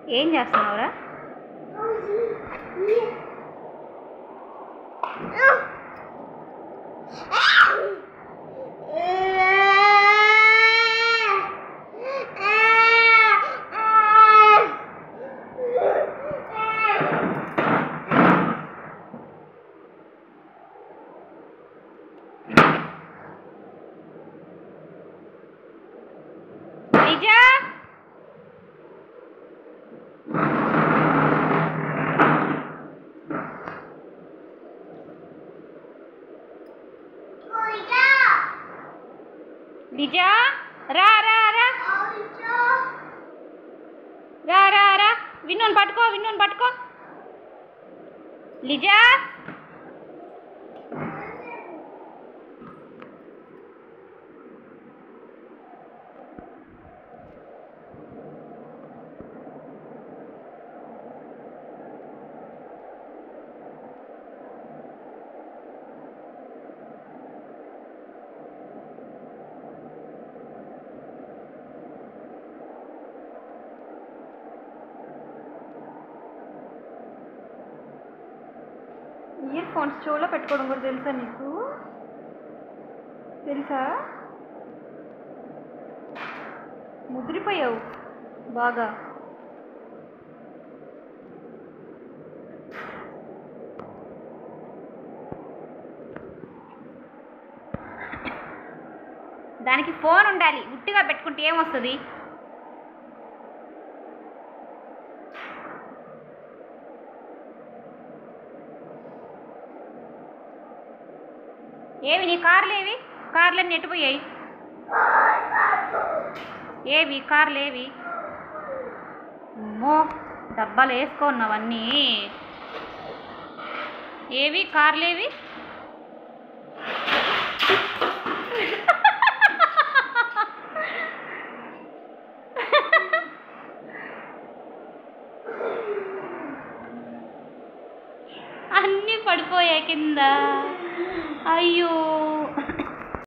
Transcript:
ఏం చేస్తున్నావురా నిజా నిజా రా రా రా రా రా రా విన్నోని పట్టుకో విన్నోని పట్టుకో లిజా ఇయర్ ఫోన్స్ చెవులో పెట్టుకోవడం కూడా తెలుసా నీకు తెలుసా ముదిరిపోయావు బాగా దానికి ఫోన్ ఉండాలి ఉట్టిగా పెట్టుకుంటే ఏమొస్తుంది ఏవి నీ కార్లు ఏవి కార్లన్నీ ఎట్టుపోయాయి ఏవి కార్లు ఏవి అమ్మో డబ్బాలు వేసుకున్నావన్నీ ఏవి కార్లు ఏవి అన్నీ పడిపోయాయి కింద అయ్యో